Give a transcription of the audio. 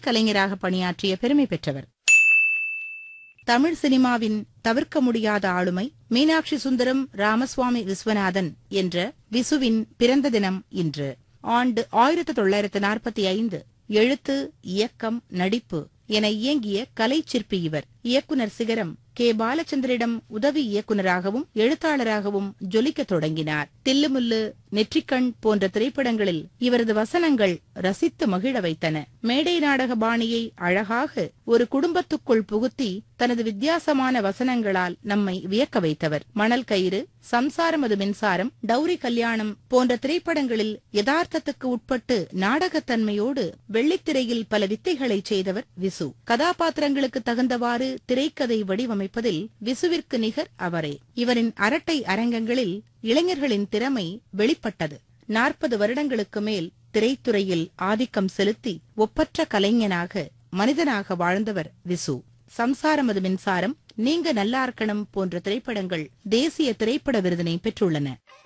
இசைக்கலைஞராக பணியாற்றிய பெருமை பெற்றவர் தமிழ் சினிமாவின் தவிர்க்க முடியாத ஆளுமை மீனாட்சி சுந்தரம் ராமசுவாமி விஸ்வநாதன் என்ற விசுவின் பிறந்த தினம் இன்று ஆண்டு ஆயிரத்து தொள்ளாயிரத்து நாற்பத்தி ஐந்து எழுத்து இயக்கம் நடிப்பு என இயங்கிய கலை சிற்பி இவர் இயக்குனர் சிகரம் கே பாலச்சந்திரிடம் உதவி இயக்குனராகவும் எழுத்தாளராகவும் ஜொலிக்கத் தொடங்கினார் தில்லுமுல்லு நெற்றிக்கண் போன்ற திரைப்படங்களில் இவரது வசனங்கள் ரசித்து மகிழ வைத்தன மேடை நாடக பாணியை அழகாக ஒரு குடும்பத்துக்குள் புகுத்தி தனது வித்தியாசமான வசனங்களால் நம்மை வியக்க வைத்தவர் மணல் கயிறு சம்சாரம் அது மின்சாரம் டௌரி கல்யாணம் போன்ற திரைப்படங்களில் யதார்த்தத்துக்கு உட்பட்டு நாடகத்தன்மையோடு வெள்ளித்திரையில் பல வித்தைகளை செய்தவர் விசு கதாபாத்திரங்களுக்கு தகுந்தவாறு திரைக்கதை வடிவமைப்பதில் விசுவிற்கு நிகர் அவரே இவரின் அரட்டை அரங்கங்களில் இளைஞர்களின் திறமை வெளிப்பட்டது நாற்பது வருடங்களுக்கு மேல் திரைத்துறையில் ஆதிக்கம் செலுத்தி ஒப்பற்ற கலைஞனாக மனிதனாக வாழ்ந்தவர் விசு சம்சாரம் அது மின்சாரம் நீங்க நல்லார்க்கணும் போன்ற திரைப்படங்கள் தேசிய திரைப்பட விருதினை பெற்றுள்ளன